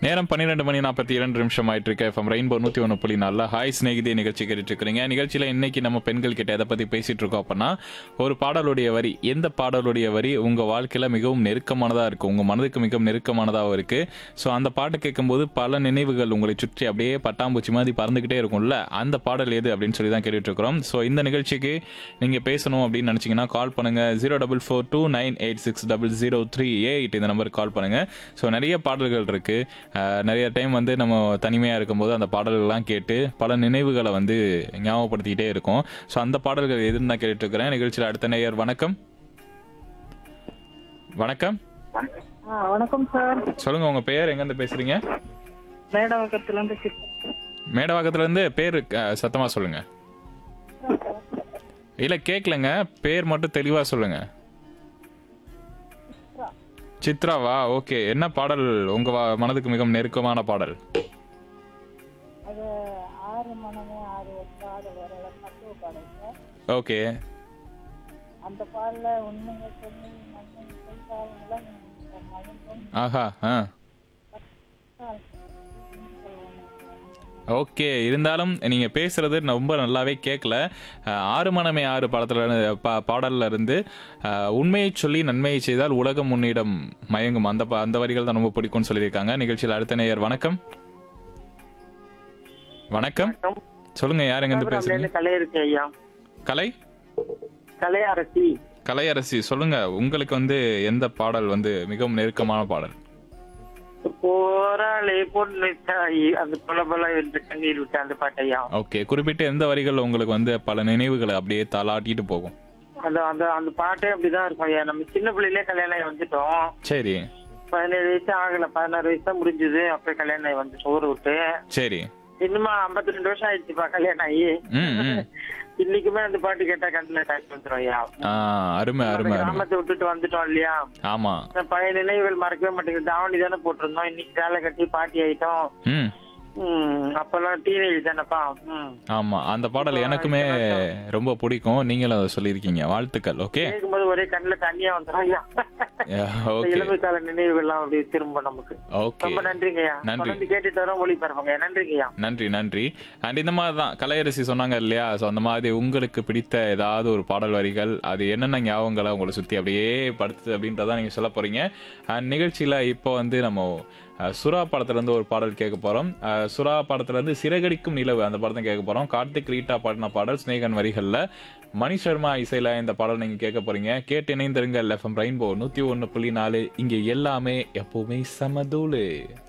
நேரம் பன்னிரெண்டு மணி நாற்பத்தி இரண்டு நிமிஷம் ஆயிட்டு இருக்கு எஃப்எம் ரெயின்போ நூற்றி ஒன்று புள்ளி நாலில் ஹாய் ஸ்நேகிதி நிகழ்ச்சி கேட்டுட்டு இருக்கிறீங்க நிகழ்ச்சியில் இன்னைக்கு நம்ம பெண்கள் கிட்ட எதை பற்றி பேசிட்டு இருக்கோம் அப்படின்னா ஒரு பாடலுடைய வரி எந்த பாடலுடைய வரி உங்கள் வாழ்க்கையில் மிகவும் நெருக்கமானதாக இருக்கும் உங்கள் மனதுக்கு மிகவும் நெருக்கமானதாகவும் இருக்கு ஸோ அந்த பாட்டு கேட்கும்போது பல நினைவுகள் உங்களை சுற்றி அப்படியே பட்டாம்பூச்சி மாதிரி பறந்துக்கிட்டே இருக்கும்ல அந்த பாடல் எது அப்படின்னு சொல்லி தான் கேட்டுட்டு இருக்கிறோம் ஸோ இந்த நிகழ்ச்சிக்கு நீங்கள் பேசணும் அப்படின்னு நினச்சிங்கன்னா கால் பண்ணுங்க zero double four two nine eight six double zero three eight இந்த நம்பருக்கு கால் பண்ணுங்க ஸோ நிறைய பாடல்கள் இருக்கு அஹ், நிறைய டைம் வந்து நம்ம தனிமையாக இருக்கும்போது அந்த பாடல்கள்லாம் கேட்டு பல நினைவுகளை வந்து ஞாபகப்படுத்திக்கிட்டே இருக்கும் ஸோ அந்த பாடல்கள் எதுன்னு தான் கேட்டுட்டு இருக்கிறேன் நிகழ்ச்சியில் அடுத்த நேயர் வணக்கம் வணக்கம் ஆ வணக்கம் சார் சொல்லுங்க உங்க பேர் எங்கேருந்து பேசுறீங்க மேடவாக்கத்துல இருந்து சித்- மேடவாக்கத்துல இருந்து பேர் அஹ், சத்தமா சொல்லுங்க இல்ல கேட்கலங்க பேர் மட்டும் தெளிவா சொல்லுங்க சித்ராவா ஓகே என்ன பாடல் உங்க வா- மனதுக்கு மிகவும் நெருக்கமான பாடல் அது ஆறு மணமே ஆறு பாடல் வரல பத்துவ பாடல் சார் ஓகே அந்த பாடல உண்மைங்க சொல்லி மண்ணும் செய்தாலும் மயங்கும் ஆஹா ஆ ஓகே இருந்தாலும் நீங்க பேசுறது ரொம்ப நல்லாவே கேட்கல அஹ், ஆறு மனமே ஆறு படத்துல இருந்து பா- பாடல்ல இருந்து அஹ், உண்மையை சொல்லி நன்மையை செய்தால் உலகம் உன்னிடம் மயங்கும் அந்த பா- அந்த வரிகள் தான் ரொம்ப பிடிக்கும்னு சொல்லியிருக்காங்க நிகழ்ச்சியில் அடுத்த நேயர் வணக்கம் வணக்கம் சொல்லுங்க யார் எங்க இருந்து பேசுறீங்க கலை இருக்கு ஐயா கலை கலை அரசி கலையரசி சொல்லுங்க உங்களுக்கு வந்து எந்த பாடல் வந்து மிகவும் நெருக்கமான பாடல் போராளே பொண்ணு தாய் அந்த பல பல என்று கண்ணீர் விட்ட அந்த பாட்டு ஐயா ஓகே குறிப்பிட்ட எந்த வரிகள் உங்களுக்கு வந்து பல நினைவுகளை அப்படியே தாளாட்டிட்டு போகும் அந்த அந்த அந்த பாட்டே அப்படிதான் இருக்கும் ஐயா நம்ம சின்ன பிள்ளையிலே கல்யாணம் ஆகி வந்துட்டோம் சரி பதினேழு வயசு ஆகல பதினாறு வயசு தான் முடிஞ்சது அப்ப கல்யாணம் ஆகி வந்துட்டோம் ஊரை விட்டு சரி இன்னுமா ஐம்பத்தி ரெண்டு வருஷம் ஆயிடுச்சுப்பா கல்யாணம் ஆகி ம் ம் இன்னைக்குமே அந்த பாட்டு கேட்டா கண்ணுல காட்சி வந்துடும் ஐயா ஆ அருமை அந்த அருமை அருமை கிராமத்தை விட்டுட்டு வந்துட்டோம் இல்லையா ஆமா அந்த பழைய நினைவுகள் மறக்கவே மாட்டேங்குது தாவணி தானே போட்டிருந்தோம் இன்னைக்கு வேலை கட்டி பாட்டி ஆயிட்டோம் ம் ம், அப்பெல்லாம் டீனேஜ் தானப்பா ம் ஆமா அந்த பாடல் எனக்குமே ரொம்ப பிடிக்கும் நீங்களும் அதை சொல்லியிருக்கீங்க வாழ்த்துக்கள் ஓகே கேட்கும்போது ஒரே கண்ணுல தண்ணியா வந்துடும் ஐயா இந்த ஓகே இளமை கால நினைவுகள்லாம் அப்படியே திரும்ப நமக்கு ஓகே ரொம்ப நன்றிங்க ஐயா நன்றி. தொடர்ந்து கேட்டுட்டு வரோம் ஒளி பரப்புங்க நன்றிங்க ஐயா நன்றி நன்றி அண்ட் இந்த மாதிரி தான் கலையரசி சொன்னாங்க இல்லையா ஸோ அந்த மாதிரி உங்களுக்கு பிடித்த ஏதாவது ஒரு பாடல் வரிகள் அது என்னென்ன ஞாபகங்களை உங்களை சுற்றி அப்படியே படுத்துது அப்படின்றத நீங்கள் சொல்ல போகிறீங்க அண்ட் நிகழ்ச்சியில் இப்போ வந்து நம்ம அஹ், சுறா படத்துலேருந்து ஒரு பாடல் கேட்க போகிறோம் சுறா படத்துலேருந்து சிறகடிக்கும் நிலவு அந்த படத்தை கேட்க போகிறோம் கார்த்திக் ரீட்டா பாடின பாடல் ஸ்னேகன் வரிகளில் மணி சர்மா இசையில் இந்த பாடல் நீங்கள் கேட்க போகிறீங்க கேட்டு இணைந்திருங்க எஃப்எம் ரெயின்போ நூற்றி ஒன்று புள்ளி நாலு இங்கே எல்லாமே எப்போவுமே சமதூளு